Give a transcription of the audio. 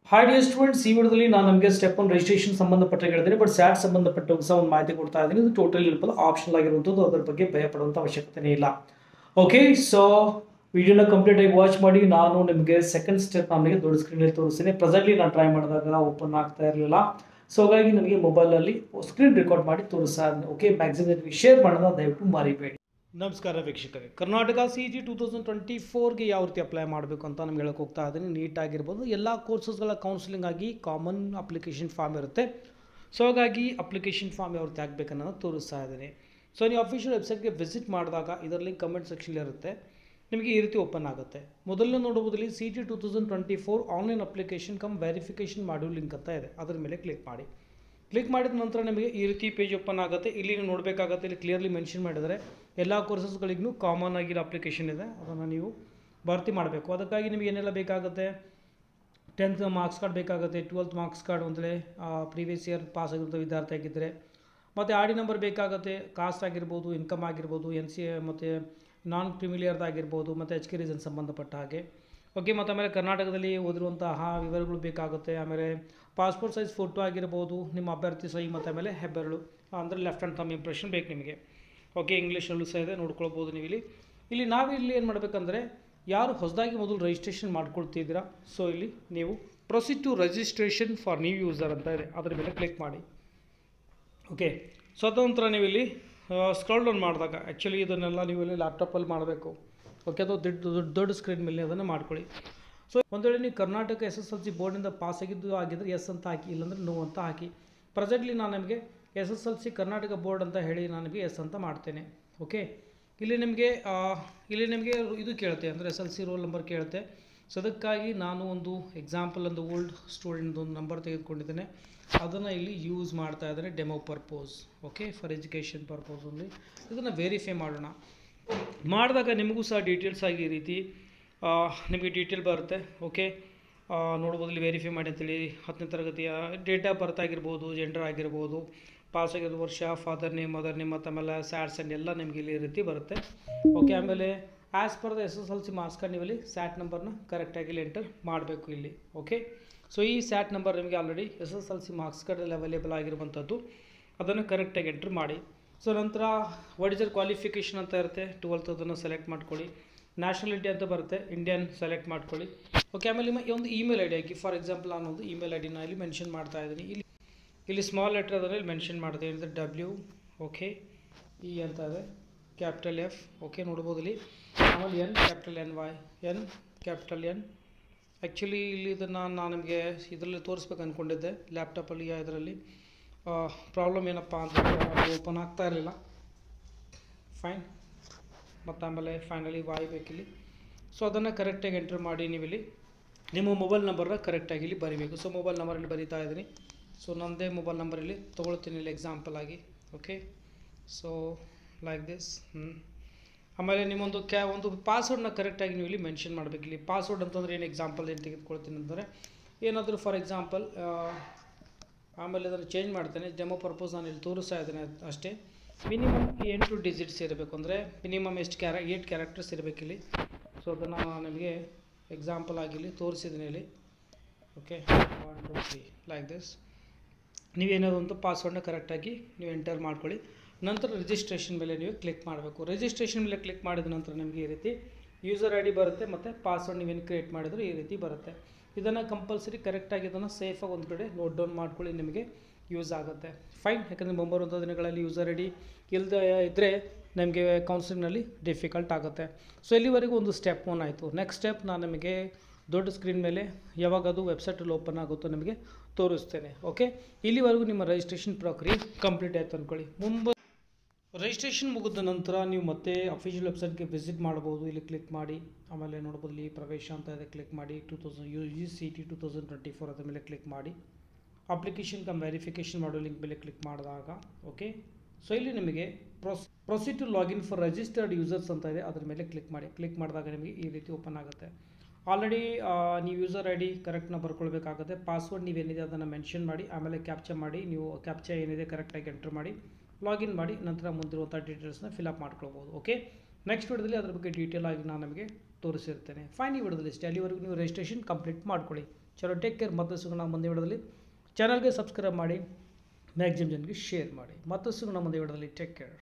hi dear students ಈ ವಿಡಿಯೋದಲ್ಲಿ ನಾನು ನಮಗೆ ಸ್ಟೆಪ್ ಒನ್ ರಿಜಿಸ್ಟ್ರೇಷನ್ ಸಂಬಂಧಪಟ್ಟ ಹೇಳಿದ್ದೀನಿ ಬಟ್ ಸ್ಯಾಟ್ ಸಂಬಂಧಪಟ್ಟ ಸಹ ಒಂದು ಮಾಹಿತಿ ಕೊಡ್ತಾ ಇದ್ದೀನಿ ಇದು ಟೋಟಲ್ ಇರ್ಬಲ್ಲ ಆಪ್ಷನಲ್ ಆಗಿರುವಂಥದ್ದು ಅದರ ಬಗ್ಗೆ ಭಯ ಪಡುವಂಥ ಅವಶ್ಯಕತೆ ಇಲ್ಲ ಓಕೆ ಸೊ ವಿಡಿಯೋನ ಕಂಪ್ಲೀಟ್ ಆಗಿ ವಾಚ್ ಮಾಡಿ ನಾನು ನಿಮಗೆ ಸೆಕೆಂಡ್ ಸ್ಟೆಪ್ ನಮಗೆ ದೊಡ್ಡ ಸ್ಕ್ರೀನಲ್ಲಿ ತೋರಿಸ್ತೀನಿ ಪ್ರೆಸೆಂಟ್ಲಿ ನಾನು ಟ್ರೈ ಮಾಡಿದಾಗ ಓಪನ್ ಆಗ್ತಾ ಇರಲಿಲ್ಲ ಸೊ ಹಾಗಾಗಿ ನನಗೆ ಮೊಬೈಲಲ್ಲಿ ಸ್ಕ್ರೀನ್ ರೆಕಾರ್ಡ್ ಮಾಡಿ ತೋರಿಸ್ತಾ ಇದ್ದೀನಿ ಓಕೆ ಮ್ಯಾಕ್ಸಿಮಮ್ ನಿಮಗೆ ಶೇರ್ ಮಾಡೋಣ ದಯವಿಟ್ಟು ಮರಿಬೇಡಿ ನಮಸ್ಕಾರ ವೀಕ್ಷಕರೇ Karnataka C G two thousand twenty ಫೋರ್ಗೆ ಯಾವ ರೀತಿ ಅಪ್ಲೈ ಮಾಡಬೇಕು ಅಂತ ನಮ್ಗೆ ಹೇಳಕ್ಕೆ ಹೋಗ್ತಾ ಇದ್ದೀನಿ ನೀಟ್ ಆಗಿರ್ಬೋದು ಎಲ್ಲ ಕೋರ್ಸಸ್ಗಳ ಕೌನ್ಸಿಲಿಂಗ್ ಆಗಿ ಕಾಮನ್ ಅಪ್ಲಿಕೇಶನ್ ಫಾರ್ಮ್ ಇರುತ್ತೆ ಸೊ ಹಾಗಾಗಿ ಅಪ್ಲಿಕೇಶನ್ ಫಾರ್ಮ್ ಯಾವ ರೀತಿ ಆಗಬೇಕನ್ನೋದು ತೋರಿಸ್ತಾ ಇದ್ದೀನಿ ಸೊ ನೀವು ಅಫಿಷಿಯಲ್ ವೆಬ್ಸೈಟ್ಗೆ ವಿಸಿಟ್ ಮಾಡಿದಾಗ ಇದರಲ್ಲಿ ಕಮೆಂಟ್ ಸೆಕ್ಷನ್ ಇರುತ್ತೆ ನಿಮಗೆ ಈ ರೀತಿ ಓಪನ್ ಆಗುತ್ತೆ ಮೊದಲು ನೋಡುವುದರಲ್ಲಿ C G two thousand twenty four online application cum verification module link ಅಂತ ಇದೆ ಅದರ ಮೇಲೆ ಕ್ಲಿಕ್ ಮಾಡಿ ಕ್ಲಿಕ್ ಮಾಡಿದ ನಂತರ ನಿಮಗೆ ಈ ರೀತಿ ಪೇಜ್ ಓಪನ್ ಆಗುತ್ತೆ ಇಲ್ಲಿ ನೀವು ನೋಡಬೇಕಾಗತ್ತೆ ಇಲ್ಲಿ ಕ್ಲಿಯರ್ಲಿ ಮೆನ್ಷನ್ ಮಾಡಿದರೆ ಎಲ್ಲ ಕೋರ್ಸಸ್ಗಳಿಗೂ ಕಾಮನ್ ಆಗಿರೋ ಅಪ್ಲಿಕೇಶನ್ ಇದೆ ಅದನ್ನು ನೀವು ಭರ್ತಿ ಮಾಡಬೇಕು ಅದಕ್ಕಾಗಿ ನಿಮಗೆ ಏನೆಲ್ಲ ಬೇಕಾಗುತ್ತೆ ಟೆಂತ್ ಮಾರ್ಕ್ಸ್ ಕಾರ್ಡ್ ಬೇಕಾಗುತ್ತೆ ಟ್ವೆಲ್ತ್ ಮಾರ್ಕ್ಸ್ ಕಾರ್ಡ್ ಅಂದರೆ ಪ್ರೀವಿಯಸ್ ಇಯರ್ ಪಾಸ್ ಆಗಿರೋ ವಿದ್ಯಾರ್ಥಿ ಆಗಿದ್ದರೆ ಮತ್ತು ಆರ್ ಡಿ ನಂಬರ್ ಬೇಕಾಗುತ್ತೆ ಕಾಸ್ಟ್ ಆಗಿರ್ಬೋದು ಇನ್ಕಮ್ ಆಗಿರ್ಬೋದು ಎನ್ ಸಿ ಮತ್ತು ನಾನ್ ಆಗಿರ್ಬೋದು ಮತ್ತು ಎಚ್ ಕೆ ರೀಸನ್ ಸಂಬಂಧಪಟ್ಟ ಹಾಗೆ ಓಕೆ ಮತ್ತು ಆಮೇಲೆ ಕರ್ನಾಟಕದಲ್ಲಿ ಓದಿರುವಂತಹ ವಿವರಗಳು ಬೇಕಾಗುತ್ತೆ ಆಮೇಲೆ ಪಾಸ್ಪೋರ್ಟ್ ಸೈಜ್ ಫೋಟೋ ಆಗಿರ್ಬೋದು ನಿಮ್ಮ ಅಭ್ಯರ್ಥಿ ಸಹಿ ಮತ್ತು ಆಮೇಲೆ ಹೆಬ್ಬೆರಳು ಅಂದರೆ ಲೆಫ್ಟ್ ಹ್ಯಾಂಡ್ ತಮ್ಮ ಇಂಪ್ರೆಷನ್ ಬೇಕು ನಿಮಗೆ ಓಕೆ ಇಂಗ್ಲೀಷಲ್ಲೂ ಸಹ ಇದೆ ನೋಡ್ಕೊಳ್ಬೋದು ನೀವು ಇಲ್ಲಿ ಇಲ್ಲಿ ನಾವು ಇಲ್ಲಿ ಏನು ಮಾಡಬೇಕಂದ್ರೆ ಯಾರು ಹೊಸದಾಗಿ ಮೊದಲು ರಿಜಿಸ್ಟ್ರೇಷನ್ ಮಾಡ್ಕೊಳ್ತಿದ್ದೀರಾ ಸೊ ಇಲ್ಲಿ ನೀವು proceed to registration for new user ಅಂತ ಇದೆ ಅದರ ಮೇಲೆ ಕ್ಲಿಕ್ ಮಾಡಿ ಓಕೆ ಸ್ವತಂತ್ರ ನೀವು ಇಲ್ಲಿ ಸ್ಕ್ರಾಲ್ ಡೌನ್ ಮಾಡಿದಾಗ ಆ್ಯಕ್ಚುಲಿ ಇದನ್ನೆಲ್ಲ ನೀವು ಇಲ್ಲಿ ಲ್ಯಾಪ್ಟಾಪಲ್ಲಿ ಮಾಡಬೇಕು ಓಕೆ ಅದು ದೊಡ್ಡ ದೊಡ್ಡ ದೊಡ್ಡ ಸ್ಕ್ರೀನ್ ಮೇಲೆ ಅದನ್ನು ಮಾಡ್ಕೊಳ್ಳಿ ಸೊ ಒಂದು ವೇಳೆ ನೀವು Karnataka S S L C ಬೋರ್ಡಿಂದ ಪಾಸ್ ಆಗಿದ್ದು ಆಗಿದ್ದರೆ ಎಸ್ ಅಂತ ಹಾಕಿ ಇಲ್ಲಾಂದರೆ ನೋ ಅಂತ ಹಾಕಿ ಪ್ರೆಸೆಂಟ್ಲಿ ನಾನು ನಿಮಗೆ S S L C Karnataka board ಅಂತ ಹೇಳಿ ನಾನು ನಿಮಗೆ ಎಸ್ ಅಂತ ಮಾಡ್ತೇನೆ ಓಕೆ ಇಲ್ಲಿ ನಿಮಗೆ ಇಲ್ಲಿ ನಿಮಗೆ ಇದು ಕೇಳುತ್ತೆ ಅಂದರೆ S L C roll number ಕೇಳುತ್ತೆ ಸೊ ಅದಕ್ಕಾಗಿ ನಾನು ಒಂದು ಎಕ್ಸಾಂಪಲ್ ಒಂದು ಓಲ್ಡ್ ಸ್ಟೂಡೆಂಟ್ ಒಂದು ನಂಬರ್ ತೆಗೆದುಕೊಂಡಿದ್ದೇನೆ ಅದನ್ನು ಇಲ್ಲಿ ಯೂಸ್ ಮಾಡ್ತಾ ಇದ್ದೇನೆ demo purpose okay for education purpose ಅಲ್ಲಿ ಇದನ್ನು ವೆರಿಫೈ ಮಾಡೋಣ ಮಾಡಿದಾಗ ನಿಮಗೂ ಸಹ ಡೀಟೇಲ್ಸ್ ಆಗಿ ಈ ರೀತಿ ಆ, ನಿಮಗೆ ಡೀಟೇಲ್ ಬರುತ್ತೆ ಓಕೆ ಆ, ನೋಡ್ಬೋದು ಇಲ್ಲಿ ವೆರಿಫೈ ಮಾಡಿ ಅಂತೇಳಿ ಹತ್ತನೇ ತರಗತಿಯ ಡೇಟ್ ಆಫ್ ಬರ್ತ್ ಆಗಿರ್ಬೋದು ಜೆಂಡರ್ ಆಗಿರ್ಬೋದು ಪಾಸ್ ಆಗಿರೋ ವರ್ಷ ಫಾದರ್ ನೇಮ್ ಮದರ್ ನೇಮ್ ಮತ್ತು ಆಮೇಲೆ ಸ್ಯಾಟ್ಸ್ ಆ್ಯಂಡ್ ಎಲ್ಲ ನಿಮಗೆ ಇಲ್ಲಿ ಈ ರೀತಿ ಬರುತ್ತೆ ಓಕೆ ಆಮೇಲೆ as per the S S L C marks card ನೀವು ಇಲ್ಲಿ ಸ್ಯಾಟ್ ನಂಬರ್ನ ಕರೆಕ್ಟಾಗಿ ಇಲ್ಲಿ ಎಂಟರ್ ಮಾಡಬೇಕು ಇಲ್ಲಿ ಓಕೆ ಸೊ ಈ ಸ್ಯಾಟ್ ನಂಬರ್ ನಿಮಗೆ already S S L C marks ಕಾರ್ಡಲ್ಲಿ ಅವೈಲೇಬಲ್ ಆಗಿರುವಂಥದ್ದು ಅದನ್ನು ಕರೆಕ್ಟಾಗಿ ಎಂಟ್ರ್ ಮಾಡಿ ಸೊ ನಂತರ ವಾಟ್ ಇಸ್ ಯರ್ ಕ್ವಾಲಿಫಿಕೇಷನ್ ಅಂತ ಇರುತ್ತೆ ಟ್ವೆಲ್ತ್ ಅದನ್ನು ಸೆಲೆಕ್ಟ್ ಮಾಡ್ಕೊಳ್ಳಿ ನ್ಯಾಷನಾಲಿಟಿ ಅಂತ ಬರುತ್ತೆ ಇಂಡಿಯನ್ ಸೆಲೆಕ್ಟ್ ಮಾಡ್ಕೊಳ್ಳಿ ಓಕೆ ಆಮೇಲೆ ನಿಮ್ಮ ಈ ಒಂದು ಇಮೇಲ್ ಐ ಡಿ ಹಾಕಿ ಫಾರ್ ಎಕ್ಸಾಂಪಲ್ ನಾನು ಒಂದು ಇಮೇಲ್ ಐ ಡಿನ ಇಲ್ಲಿ ಮೆನ್ಷನ್ ಮಾಡ್ತಾ ಇದ್ದೀನಿ ಇಲ್ಲಿ ಇಲ್ಲಿ ಸ್ಮಾಲ್ ಲೆಟರ್ ಅದರಲ್ಲಿ ಮೆನ್ಷನ್ ಮಾಡ್ತಾ ಇದ್ದೀನಿ ಡಬ್ಲ್ಯೂ ಓಕೆ ಇ ಅಂತ ಇದೆ ಕ್ಯಾಪಿಟಲ್ ಎಫ್ ಓಕೆ ನೋಡ್ಬೋದು ಇಲ್ಲಿ ಆಮೇಲೆ N capital N Y N capital N actually ಇಲ್ಲಿ ಇದನ್ನು ನಾನು ನಿಮಗೆ ಇದರಲ್ಲಿ ತೋರಿಸ್ಬೇಕು ಅಂದ್ಕೊಂಡಿದ್ದೆ ಲ್ಯಾಪ್ಟಾಪಲ್ಲಿ ಇದರಲ್ಲಿ ಪ್ರಾಬ್ಲಮ್ ಏನಪ್ಪ ಅಂತಂದರೆ ಓಪನ್ ಆಗ್ತಾ ಇರಲಿಲ್ಲ ಫೈನ್ ಮತ್ತು ಆಮೇಲೆ ಫೈನಲಿ ವಾಯ್ ಬೇಕಿಲ್ಲಿ ಸೊ ಅದನ್ನು ಕರೆಕ್ಟಾಗಿ ಎಂಟ್ರ್ ಮಾಡಿ ನೀವು ಇಲ್ಲಿ ನಿಮ್ಮ ಮೊಬೈಲ್ ನಂಬರ್ನ ಕರೆಕ್ಟಾಗಿ ಇಲ್ಲಿ ಬರೀಬೇಕು ಸೊ ಮೊಬೈಲ್ ನಂಬರಲ್ಲಿ ಬರೀತಾ ಇದ್ದೀನಿ ಸೊ ನನ್ನದೇ ಮೊಬೈಲ್ ನಂಬರಲ್ಲಿ ತೊಗೊಳ್ತೀನಿ ಇಲ್ಲಿ ಎಕ್ಸಾಂಪಲ್ ಆಗಿ ಓಕೆ ಸೊ ಲೈಕ್ ದಿಸ್ ಹ್ಞೂ ಆಮೇಲೆ ನಿಮ್ಮೊಂದು ಕ್ಯಾ ಒಂದು ಪಾಸ್ವರ್ಡ್ನ ಕರೆಕ್ಟಾಗಿ ನೀವು ಇಲ್ಲಿ ಮೆನ್ಷನ್ ಮಾಡಬೇಕು ಇಲ್ಲಿ ಪಾಸ್ವರ್ಡ್ ಅಂತಂದರೆ ಏನು ಎಕ್ಸಾಂಪಲ್ ಏನು ತೆಗೆದುಕೊಳ್ತೀನಿ ಅಂದರೆ ಏನಾದರೂ ಫಾರ್ ಎಕ್ಸಾಂಪಲ್ ಆಮೇಲೆ ಅದನ್ನು ಚೇಂಜ್ ಮಾಡ್ತೇನೆ ಡೆಮೋ ಪರ್ಪೋಸ್ ನಾನು ಇಲ್ಲಿ ತೋರಿಸ್ತಾ ಇದ್ದೇನೆ ಅಷ್ಟೇ ಮಿನಿಮಮ್ ಎಂಟು ಡಿಜಿಟ್ಸ್ ಇರಬೇಕು ಅಂದರೆ ಮಿನಿಮಮ್ ಎಷ್ಟು ಕ್ಯಾರ ಏಟ್ ಕ್ಯಾರೆಕ್ಟರ್ಸ್ ಇರಬೇಕು ಇಲ್ಲಿ ಸೊ ಅದನ್ನು ನಾನು ನಿಮಗೆ ಎಕ್ಸಾಂಪಲ್ ಆಗಿ ಇಲ್ಲಿ ತೋರಿಸಿದ್ದೀನಿ ಇಲ್ಲಿ okay one two three like this ನೀವೇನಾದ್ರು ಒಂದು ಪಾಸ್ವರ್ಡ್ನ ಕರೆಕ್ಟಾಗಿ ನೀವು ಎಂಟರ್ ಮಾಡ್ಕೊಳ್ಳಿ ನಂತರ ರಿಜಿಸ್ಟ್ರೇಷನ್ ಮೇಲೆ ನೀವು ಕ್ಲಿಕ್ ಮಾಡಬೇಕು ರಿಜಿಸ್ಟ್ರೇಷನ್ ಮೇಲೆ ಕ್ಲಿಕ್ ಮಾಡಿದ ನಂತರ ನಿಮಗೆ ಈ ರೀತಿ ಯೂಸರ್ ಐ ಡಿ ಬರುತ್ತೆ ಮತ್ತು ಪಾಸ್ವರ್ಡ್ ನೀವೇನು ಕ್ರಿಯೇಟ್ ಮಾಡಿದ್ರು ಈ ರೀತಿ ಬರುತ್ತೆ ಇದನ್ನು ಕಂಪಲ್ಸರಿ ಕರೆಕ್ಟಾಗಿ ಇದನ್ನು ಸೇಫಾಗಿ ಒಂದು ಕಡೆ ನೋಟ್ ಡೌನ್ ಮಾಡ್ಕೊಳ್ಳಿ ನಿಮಗೆ ಯೂಸ್ ಆಗುತ್ತೆ ಫೈನ್ ಯಾಕಂದರೆ ಮುಂಬರುವಂಥ ದಿನಗಳಲ್ಲಿ ಯೂಸರ್ ಐ ಡಿ ಇಲ್ಲದೆ ಇದ್ದರೆ ನಮಗೆ ಕೌನ್ಸಿಲಿಂಗ್ನಲ್ಲಿ ಡಿಫಿಕಲ್ಟ್ ಆಗುತ್ತೆ ಸೊ ಇಲ್ಲಿವರೆಗೂ ಒಂದು ಸ್ಟೆಪ್ ಒನ್ ಆಯಿತು ನೆಕ್ಸ್ಟ್ ಸ್ಟೆಪ್ ನಾನು ನಿಮಗೆ ದೊಡ್ಡ ಸ್ಕ್ರೀನ್ ಮೇಲೆ ಯಾವಾಗ ಅದು ವೆಬ್ಸೈಟಲ್ಲಿ ಓಪನ್ ಆಗುತ್ತೋ ನಿಮಗೆ ತೋರಿಸ್ತೇನೆ ಓಕೆ ಇಲ್ಲಿವರೆಗೂ ನಿಮ್ಮ ರಿಜಿಸ್ಟ್ರೇಷನ್ ಪ್ರಕ್ರಿಯೆ ಕಂಪ್ಲೀಟ್ ಆಯಿತು ಅಂದ್ಕೊಳ್ಳಿ ಮುಂಬ ರಿಜಿಸ್ಟ್ರೇಷನ್ ಮುಗಿದ ನಂತರ ನೀವು ಮತ್ತೆ ಅಫಿಷಿಯಲ್ ವೆಬ್ಸೈಟ್ಗೆ ವಿಸಿಟ್ ಮಾಡ್ಬೋದು ಇಲ್ಲಿ ಕ್ಲಿಕ್ ಮಾಡಿ ಆಮೇಲೆ ನೋಡ್ಬೋದು ಇಲ್ಲಿ ಪ್ರವೇಶ ಅಂತ ಇದೆ ಕ್ಲಿಕ್ ಮಾಡಿ two thousand U G C T two thousand twenty four ಅದ್ರ ಮೇಲೆ ಕ್ಲಿಕ್ ಮಾಡಿ ಅಪ್ಲಿಕೇಶನ್ ಕಮ್ ವೆರಿಫಿಕೇಷನ್ ಮಾಡೋ ಲಿಂಕ್ ಮೇಲೆ ಕ್ಲಿಕ್ ಮಾಡಿದಾಗ ಓಕೆ ಸೊ ಇಲ್ಲಿ ನಿಮಗೆ pros proceed to login for registered users ಅಂತ ಇದೆ ಅದ್ರ ಮೇಲೆ ಕ್ಲಿಕ್ ಮಾಡಿ ಕ್ಲಿಕ್ ಮಾಡಿದಾಗ ನಿಮಗೆ ಈ ರೀತಿ ಓಪನ್ ಆಗುತ್ತೆ ಆಲ್ರೆಡಿ ನೀವು ಯೂಸರ್ ಐ ಡಿ ಕರೆಕ್ಟ್ನ ಬರ್ಕೊಳ್ಬೇಕಾಗುತ್ತೆ ಪಾಸ್ವರ್ಡ್ ನೀವೇನಿದೆ ಅದನ್ನು ಮೆನ್ಷನ್ ಮಾಡಿ ಆಮೇಲೆ ಕ್ಯಾಪ್ಚರ್ ಮಾಡಿ ನೀವು ಕ್ಯಾಪ್ಚರ್ ಏನಿದೆ ಕರೆಕ್ಟಾಗಿ ಎಂಟರ್ ಮಾಡಿ ಲಾಗಿನ್ ಮಾಡಿ ನಂತರ ಮುಂದಿರುವಂಥ ಡೀಟೇಲ್ಸ್ನ ಫಿಲಪ್ ಮಾಡ್ಕೊಳ್ಬೋದು ಓಕೆ ನೆಕ್ಸ್ಟ್ ವಿಡಿಯೋದಲ್ಲಿ ಅದ್ರ ಬಗ್ಗೆ ಡೀಟೇಲ್ ಆಗಿ ನಾನು ನಿಮಗೆ ತೋರಿಸಿರ್ತೇನೆ ಫೈನ್ ಈ ವಿಡಿಯೋದಲ್ಲಿ ಇಷ್ಟೇ ಅಲ್ಲಿವರೆಗೂ ನೀವು ರಿಜಿಸ್ಟ್ರೇಷನ್ ಕಂಪ್ಲೀಟ್ ಮಾಡ್ಕೊಳ್ಳಿ ಚಲೋ ಟೇಕ್ ಕೇರ್ ಮತ್ತೆ ಸಿಗೋಣ ಮುಂದೆ ವಿಡಿಯೋದಲ್ಲಿ ಚಾನಲ್ಗೆ ಸಬ್ಸ್ಕ್ರೈಬ್ ಮಾಡಿ ಮ್ಯಾಕ್ಸಿಮಮ್ ಜನರಿಗೆ ಶೇರ್ ಮಾಡಿ ಮತ್ತೆ ಸಿಗೋಣ ಮುಂದೆ ವಿಡಿಯೋದಲ್ಲಿ ಟೇಕ್ ಕೇರ್